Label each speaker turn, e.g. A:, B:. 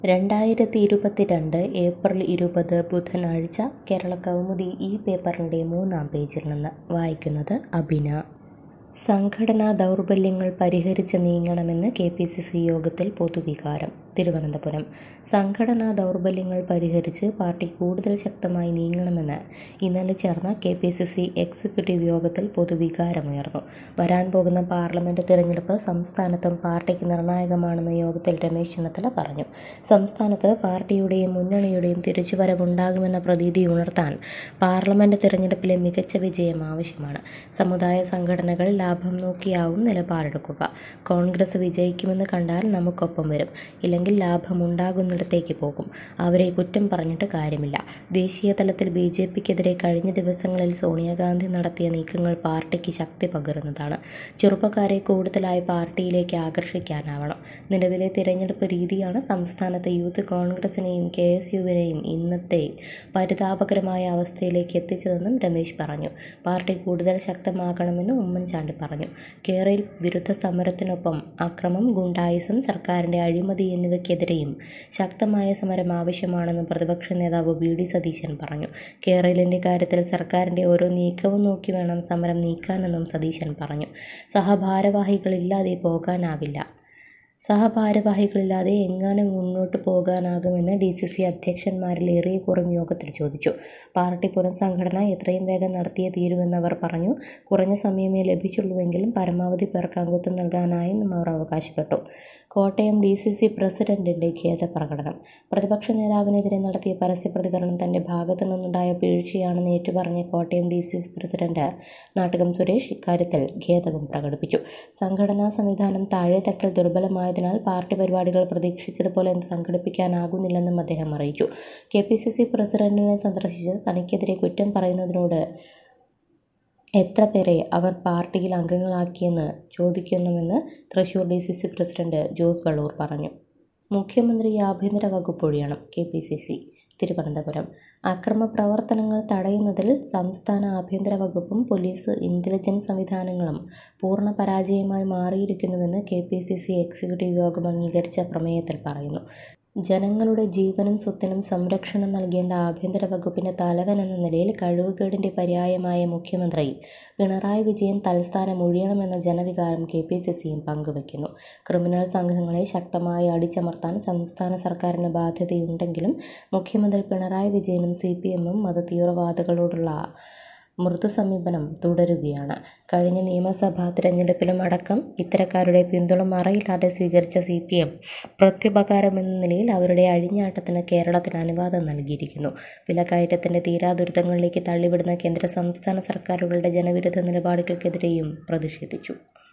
A: രണ്ടായിരത്തി ഇരുപത്തിരണ്ട് ഏപ്രിൽ ഇരുപത് ബുധനാഴ്ച കേരള കൗമുദി ഈ പേപ്പറിൻ്റെ മൂന്നാം പേജിൽ നിന്ന് വായിക്കുന്നത് അബിന സംഘടനാ ദൗർബല്യങ്ങൾ പരിഹരിച്ച് നീങ്ങണമെന്ന് കെ പി സി സി യോഗത്തിൽ പൊതുവികാരം തിരുവനന്തപുരം സംഘടനാ ദൗർബല്യങ്ങൾ പരിഹരിച്ച് പാർട്ടി കൂടുതൽ ശക്തമായി നീങ്ങണമെന്ന് ഇന്നലെ ചേർന്ന K P C C executive യോഗത്തിൽ പൊതുവികാരമുയർന്നു വരാൻ പോകുന്ന പാർലമെന്റ് തിരഞ്ഞെടുപ്പ് സംസ്ഥാനത്തും പാർട്ടിക്ക് നിർണായകമാണെന്ന് യോഗത്തിൽ രമേശ് ചെന്നിത്തല പറഞ്ഞു സംസ്ഥാനത്ത് പാർട്ടിയുടെയും മുന്നണിയുടെയും തിരിച്ചുവരവുണ്ടാകുമെന്ന പ്രതീതി ഉണർത്താൻ പാർലമെന്റ് തിരഞ്ഞെടുപ്പിലെ മികച്ച വിജയം ആവശ്യമാണ് സമുദായ സംഘടനകൾ ലാഭം നോക്കിയാവും നിലപാടെടുക്കുക കോൺഗ്രസ് വിജയിക്കുമെന്ന് കണ്ടാൽ നമുക്കൊപ്പം വരും ഇല്ലെങ്കിൽ ലാഭമുണ്ടാകുന്നിടത്തേക്ക് പോകും അവരെ കുറ്റം പറഞ്ഞിട്ട് കാര്യമില്ല ദേശീയ തലത്തിൽ ബി ജെ പിക്കെതിരെ കഴിഞ്ഞ ദിവസങ്ങളിൽ സോണിയാഗാന്ധി നടത്തിയ നീക്കങ്ങൾ പാർട്ടിക്ക് ശക്തി പകരുന്നതാണ് ചെറുപ്പക്കാരെ കൂടുതലായി പാർട്ടിയിലേക്ക് ആകർഷിക്കാനാവണം നിലവിലെ തിരഞ്ഞെടുപ്പ് രീതിയാണ് സംസ്ഥാനത്ത് യൂത്ത് കോൺഗ്രസിനെയും കെ എസ് യുവിനെയും ഇന്നത്തെ പരിതാപകരമായ അവസ്ഥയിലേക്ക് എത്തിച്ചതെന്നും രമേശ് പറഞ്ഞു പാർട്ടി കൂടുതൽ ശക്തമാക്കണമെന്ന് ഉമ്മൻചാണ്ടി പറഞ്ഞു കേരയിൽ വിരുദ്ധ സമരത്തിനൊപ്പം അക്രമം ഗുണ്ടായിസം സർക്കാരിന്റെ അഴിമതി എന്നിവയ്ക്കെതിരെയും ശക്തമായ സമരം ആവശ്യമാണെന്ന് പ്രതിപക്ഷ നേതാവ് വി ഡി സതീശൻ പറഞ്ഞു കേരളിന്റെ കാര്യത്തിൽ സർക്കാരിന്റെ ഓരോ നീക്കവും നോക്കി വേണം സമരം നീക്കാനെന്നും സതീശൻ പറഞ്ഞു സഹഭാരവാഹികളില്ലാതെ പോകാനാവില്ല സഹഭാരവാഹികളില്ലാതെ എങ്ങനെ മുന്നോട്ട് പോകാനാകുമെന്ന് ഡി സി സി അധ്യക്ഷന്മാരിൽ ഏറിയ കുറം യോഗത്തിൽ ചോദിച്ചു പാർട്ടി പുനഃസംഘടന എത്രയും വേഗം നടത്തിയേ തീരുമെന്ന് അവർ പറഞ്ഞു കുറഞ്ഞ സമയമേ ലഭിച്ചുള്ളൂവെങ്കിലും പരമാവധി പേർക്ക് അംഗത്വം നൽകാനായെന്നും അവർ അവകാശപ്പെട്ടു കോട്ടയം ഡി സി സി പ്രസിഡന്റിന്റെ ഖേദപ്രകടനം പ്രതിപക്ഷ നേതാവിനെതിരെ നടത്തിയ പരസ്യ പ്രതികരണം തന്റെ ഭാഗത്തു നിന്നുണ്ടായ വീഴ്ചയാണെന്ന് ഏറ്റുപറഞ്ഞ Kottayam D C C president Nattakam Suresh ഇക്കാര്യത്തിൽ ഖേദവും പ്രകടിപ്പിച്ചു സംഘടനാ സംവിധാനം താഴെത്തട്ടിൽ ദുർബലമായതിനാൽ പാർട്ടി പരിപാടികൾ പ്രതീക്ഷിച്ചതുപോലെ സംഘടിപ്പിക്കാനാകുന്നില്ലെന്നും അദ്ദേഹം അറിയിച്ചു കെ പി സി സി പ്രസിഡന്റിനെ സന്ദർശിച്ച് തനിക്കെതിരെ കുറ്റം പറയുന്നതിനോട് എത്ര പേരെ അവർ പാർട്ടിയിൽ അംഗങ്ങളാക്കിയെന്ന് ചോദിക്കണമെന്ന് Thrissur D C C president Jose Vallur പറഞ്ഞു മുഖ്യമന്ത്രി ആഭ്യന്തര വകുപ്പ് ഒഴിയണം K P C C Thiruvananthapuram അക്രമ പ്രവർത്തനങ്ങൾ തടയുന്നതിൽ സംസ്ഥാന ആഭ്യന്തര വകുപ്പും പോലീസ് ഇന്റലിജൻസ് സംവിധാനങ്ങളും പൂർണ്ണ പരാജയമായി മാറിയിരിക്കുന്നുവെന്ന് K P C C executive യോഗം അംഗീകരിച്ച പ്രമേയത്തിൽ പറയുന്നു ജനങ്ങളുടെ ജീവനും സ്വത്തിനും സംരക്ഷണം നൽകേണ്ട ആഭ്യന്തര വകുപ്പിന്റെ തലവൻ എന്ന നിലയിൽ കഴിവുകേടിന്റെ പര്യായമായ മുഖ്യമന്ത്രി പിണറായി വിജയൻ തൽസ്ഥാനം ഒഴിയണമെന്ന ജനവികാരം കെ പി സി സിയും പങ്കുവയ്ക്കുന്നു ക്രിമിനൽ സംഘങ്ങളെ ശക്തമായി അടിച്ചമർത്താൻ സംസ്ഥാന സർക്കാരിന് ബാധ്യതയുണ്ടെങ്കിലും മുഖ്യമന്ത്രി പിണറായി വിജയനും സി പി എമ്മും മതതീവ്രവാദികളോടുള്ള മൃദു സമീപനം തുടരുകയാണ് കഴിഞ്ഞ നിയമസഭാ തിരഞ്ഞെടുപ്പിലും അടക്കം ഇത്തരക്കാരുടെ പിന്തുണ മറയില്ലാതെ സ്വീകരിച്ച സി പി എം പ്രത്യുപകാരമെന്ന നിലയിൽ അവരുടെ അഴിഞ്ഞാട്ടത്തിന് കേരളത്തിന് അനുവാദം നൽകിയിരിക്കുന്നു വിലക്കയറ്റത്തിന്റെ തീരാദുരിതങ്ങളിലേക്ക് തള്ളിവിടുന്ന കേന്ദ്ര സംസ്ഥാന സർക്കാരുകളുടെ ജനവിരുദ്ധ നിലപാടുകൾക്കെതിരെയും പ്രതിഷേധിച്ചു